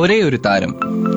ഒരേ ഒരു താരം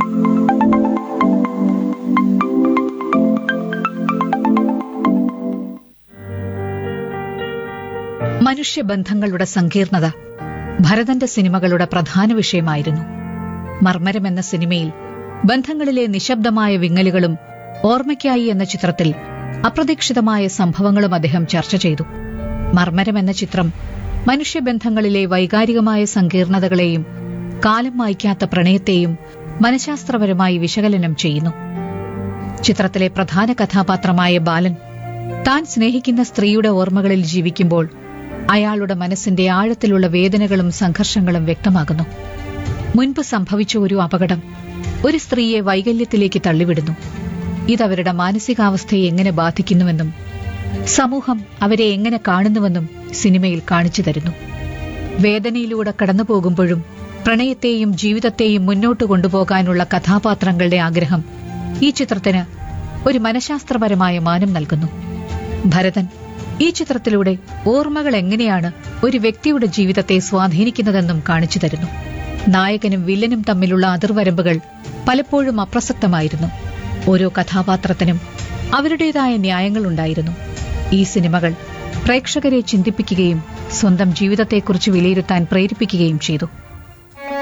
മനുഷ്യബന്ധങ്ങളുടെ സങ്കീർണത ഭരതന്റെ സിനിമകളുടെ പ്രധാന വിഷയമായിരുന്നു മർമരം എന്ന സിനിമയിൽ ബന്ധങ്ങളിലെ നിശബ്ദമായ വിങ്ങലുകളും ഓർമ്മയ്ക്കായി എന്ന ചിത്രത്തിൽ അപ്രതീക്ഷിതമായ സംഭവങ്ങളും അദ്ദേഹം ചർച്ച ചെയ്തു മർമരം എന്ന ചിത്രം മനുഷ്യബന്ധങ്ങളിലെ വൈകാരികമായ സങ്കീർണതകളെയും കാലം മായ്ക്കാത്ത പ്രണയത്തെയും മനഃശാസ്ത്രപരമായി വിശകലനം ചെയ്യുന്നു ചിത്രത്തിലെ പ്രധാന കഥാപാത്രമായ ബാലൻ താൻ സ്നേഹിക്കുന്ന സ്ത്രീയുടെ ഓർമ്മകളിൽ ജീവിക്കുമ്പോൾ അയാളുടെ മനസ്സിന്റെ ആഴത്തിലുള്ള വേദനകളും സംഘർഷങ്ങളും വ്യക്തമാകുന്നു മുൻപ് സംഭവിച്ച ഒരു അപകടം ഒരു സ്ത്രീയെ വൈകല്യത്തിലേക്ക് തള്ളിവിടുന്നു ഇതവരുടെ മാനസികാവസ്ഥയെ എങ്ങനെ ബാധിക്കുന്നുവെന്നും സമൂഹം അവരെ എങ്ങനെ കാണുന്നുവെന്നും സിനിമയിൽ കാണിച്ചു തരുന്നു വേദനയിലൂടെ കടന്നു പോകുമ്പോഴും പ്രണയത്തെയും ജീവിതത്തെയും മുന്നോട്ട് കൊണ്ടുപോകാനുള്ള കഥാപാത്രങ്ങളുടെ ആഗ്രഹം ഈ ചിത്രത്തിന് ഒരു മനഃശാസ്ത്രപരമായ മാനം നൽകുന്നു ഭരതൻ ഈ ചിത്രത്തിലൂടെ ഓർമ്മകൾ എങ്ങനെയാണ് ഒരു വ്യക്തിയുടെ ജീവിതത്തെ സ്വാധീനിക്കുന്നതെന്നും കാണിച്ചു തരുന്നു നായകനും വില്ലനും തമ്മിലുള്ള അതിർവരമ്പുകൾ പലപ്പോഴും അപ്രസക്തമായിരുന്നു ഓരോ കഥാപാത്രത്തിനും അവരുടേതായ ന്യായങ്ങളുണ്ടായിരുന്നു ഈ സിനിമകൾ പ്രേക്ഷകരെ ചിന്തിപ്പിക്കുകയും സ്വന്തം ജീവിതത്തെക്കുറിച്ച് വിലയിരുത്താൻ പ്രേരിപ്പിക്കുകയും ചെയ്തു